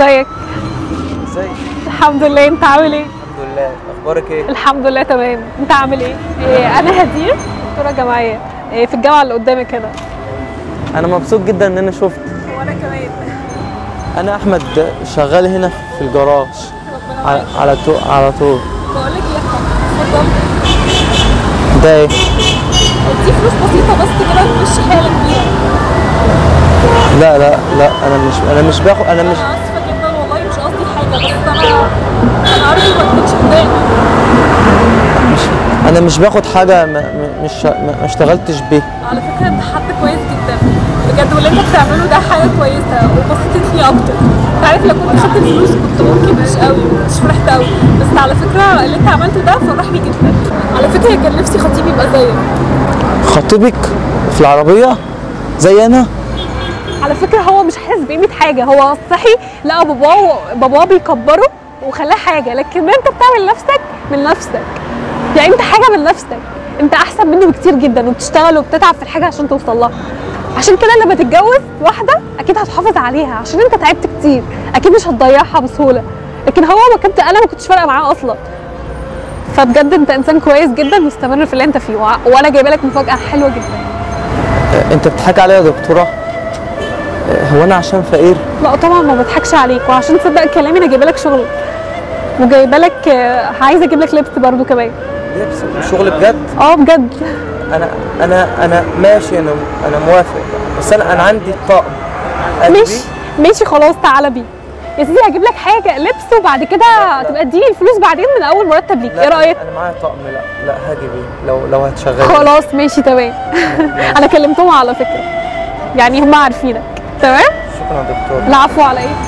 ازيك ازيك الحمد لله انت عامل ايه الحمد لله اخبارك ايه الحمد لله تمام انت عامل ايه, إيه انا هدير دكتوره جامعيه إيه في الجامعه اللي قدامك هنا انا مبسوط جدا ان انا شفت وانا كمان انا احمد شغال هنا في الجراج على على طول على طول بقول لك ايه يا احمد اتفضل ده ايه دي فلوس بسيطه بس كده نمشي حالك بيها لا لا لا انا مش انا مش باخد انا مش انا اسفه جدا والله مش قصدي حاجه بس انا انا ارجو ما تكونش متضايق مش انا مش باخد حاجه ما ما- مش ما ما اشتغلتش بيه على فكره انت حد كويس جدا بجد واللي انت بتعمله ده حاجه كويسه وبسطتني اكتر انت عارف لو كنت خدت الفلوس كنت ممكن مش قوي مش فرحت قوي بس على فكره اللي انت عملته ده فرحني جدا على فكره كان نفسي خطيبي يبقى زيك خطيبك في العربيه زي انا على فكره هو مش حاسس بقيمه حاجه هو صحي لقى باباه باباه بيكبره وخلاه حاجه لكن انت بتعمل نفسك من نفسك يعني انت حاجه من نفسك انت احسن منه بكتير جدا وبتشتغل وبتتعب في الحاجه عشان توصل لها عشان كده لما تتجوز واحده اكيد هتحافظ عليها عشان انت تعبت كتير اكيد مش هتضيعها بسهوله لكن هو ما كنت انا ما كنتش فارقه معاه اصلا فبجد انت انسان كويس جدا واستمر في اللي انت فيه وع- وانا جايبه لك مفاجاه حلوه جدا آه، انت بتضحكي عليا يا دكتوره آه، هو انا عشان فقير لا طبعا ما بضحكش عليك وعشان تصدق كلامي انا جايبه لك شغل وجايبه لك آه، عايزه اجيب لك لبس برضو كمان لبس شغل بجد اه بجد انا انا انا ماشي انا انا موافق بس انا انا عندي طقم قد ماشي بيه. ماشي خلاص تعالى بيه يا سيدي هجيب لك حاجه لبس وبعد كده تبقى اديني الفلوس بعدين من اول مرتب ليك لا، ايه رايك انا معايا طقم لا لا هاجي بيه لو لو هتشغلي خلاص ماشي تمام انا كلمتهم على فكره يعني هم عارفينك تمام شكرا يا دكتور العفو على ايه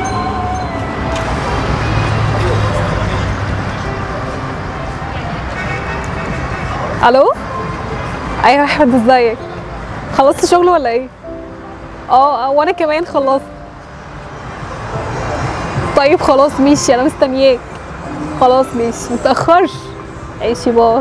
الو ايوه يا احمد ازيك خلصت شغل ولا ايه اه آه، وانا كمان خلصت طيب خلاص ماشي انا مستنياك خلاص ماشي متاخرش ماشي باي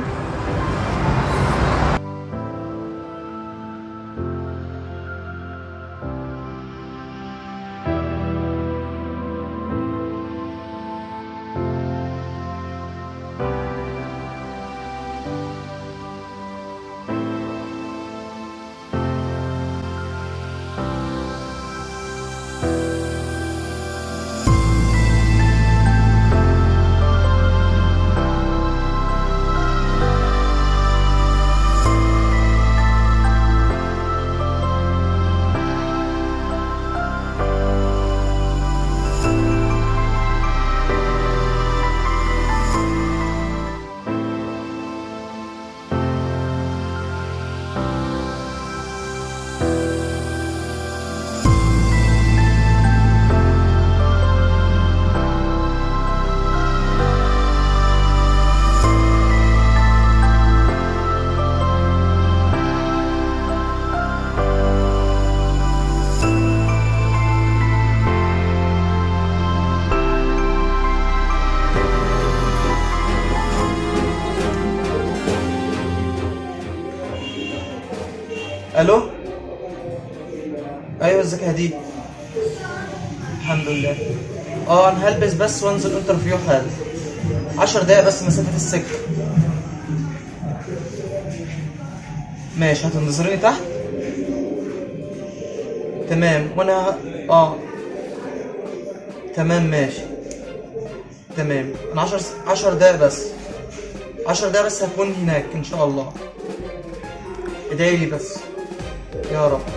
الو ايوه ازيك يا هدي الحمد لله اه انا هلبس بس وانزل انترفيو حالا 10 دقايق بس مسافه السكه ماشي هتنتظريني تحت تمام وانا ه... اه تمام ماشي تمام انا 10 10 دقايق بس 10 دقايق بس هكون هناك ان شاء الله ادعي لي بس يا رب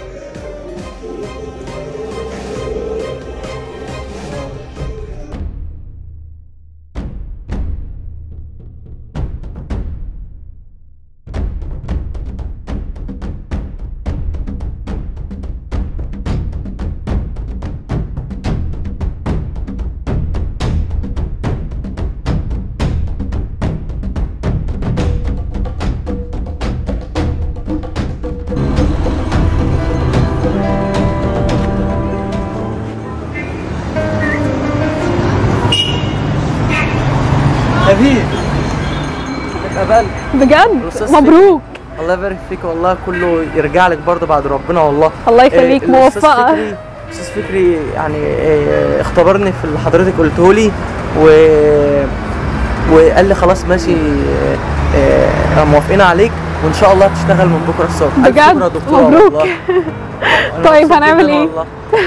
حبيبي اتقبلت بجد الأستاذ مبروك الله يبارك فيك والله كله يرجع لك برضه بعد ربنا والله الله يخليك، إيه، الأستاذ موفقة. فكري استاذ فكري يعني آه، اختبرني في اللي حضرتك قلته لي و وقال لي خلاص ماشي آه، آه، موافقين عليك وان شاء الله تشتغل من بكره الصبح ألف بجد؟ شكر يا دكتورة مبروك. والله. أنا طيب مبسوط هنعمل جداً إيه؟ والله.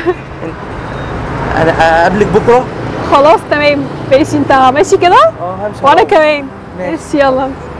انا اقابلك بكره خلاص تمام ماشي انت ماشي كده اه همشي وانا أهو. كمان ماشي. ماشي يلا